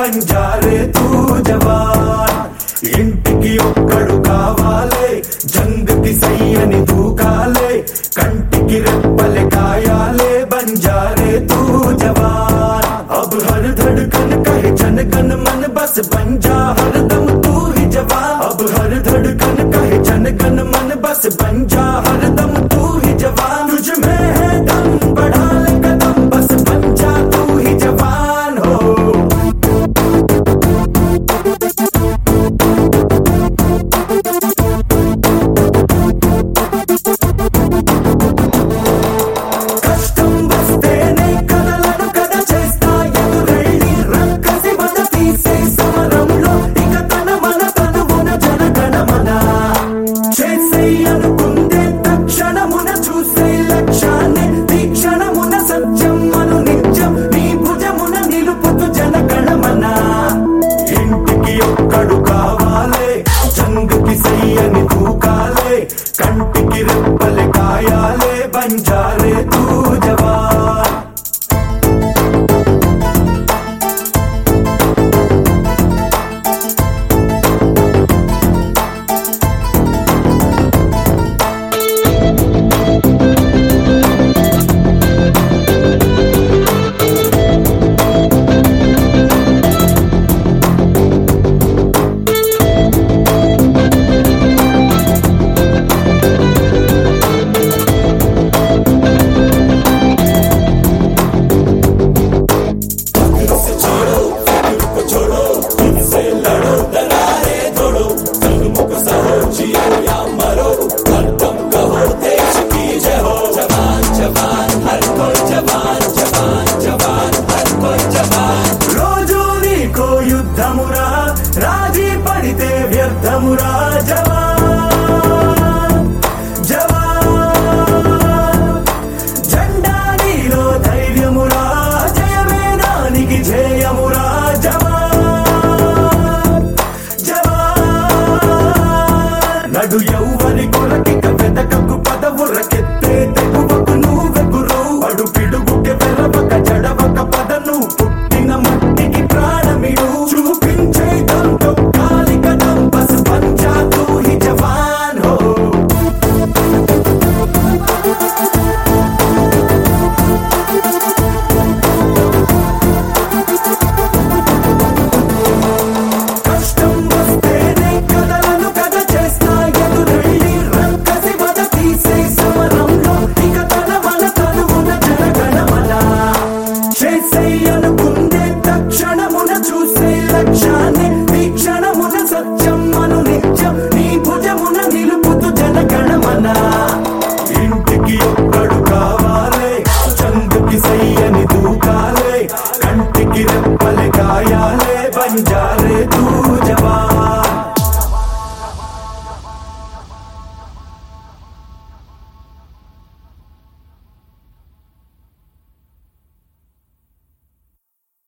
బంజారే తూ జవాన్ ఇంటికి ఒక్కడు కావాలే జంగకి సయ్యని దూకాలే కంటికి రెప్పలే కాయాలే బంజారే తూ జవాన్ अब हर धड़कन कहे जन गण मन बस बन जा हरदम तू ही जवान अब हर धड़कन कहे जन गण मन बस बन जा हरदम तू ही जवान तुझ में है दम बढ़ा ले कदम बस बन जा तू ही जवान हो కష్టం వస్తేనే కలలను కథ చేస్తా ఎదురెళ్ళి రక్కసి మన తీసే సమరంలో ఇక తన మన తనువున జనగణ మన చేసే అనుకుందే తక్షణమున చూసే లక్ష్యాన్ని తీక్షణమున సత్యం అను నిత్యం నీ భుజమున నిలుపుతూ జనగణమన ఇంటికి ఒక్కడు కావాలే జంగుకి సయ్యని తూకాలే కంటికి రెప్పలే కాయాలే బంజారే తూ జవాన్ రోజు నీకో యుద్ధమురా రాజీ పడితే వ్యర్థమురా జవాన్ జవాన్ జెండా నీలో ధైర్యమురా జయమే నానికి జయమురా జవాన్ జవాన్ నడు ఎవ్వరి కొరకిక వెతకకు పదవురకెత్తే తెగువకు నువ్వెగురు అడు పిడుగుకి వెరవక జడవక పదను పుట్టిన మట్టికి ప్రాణమిడు చూపించే దంతో కాలిక దంపస్ పంచా తూ హి జవాన్ హో కష్టం వస్తేనే కథలను కథ చేస్తా ఎదురెళ్ళి రక్కసి వద తీసే సమరంలో ఇక తన మన తనువున జనగణమన చేసే అనుకుందే తక్షణమున చూసే లక్ష్యాన్ని తీక్షణమున సత్యం అను నిత్యం నీ భుజమున నిలుపుతూ జనగణమన ఇంటికి ఒక్కడు కావాలే చందుకి సయ్యని దూకాలే కంటికి రెప్పలే కాయాలే బంజారే తూ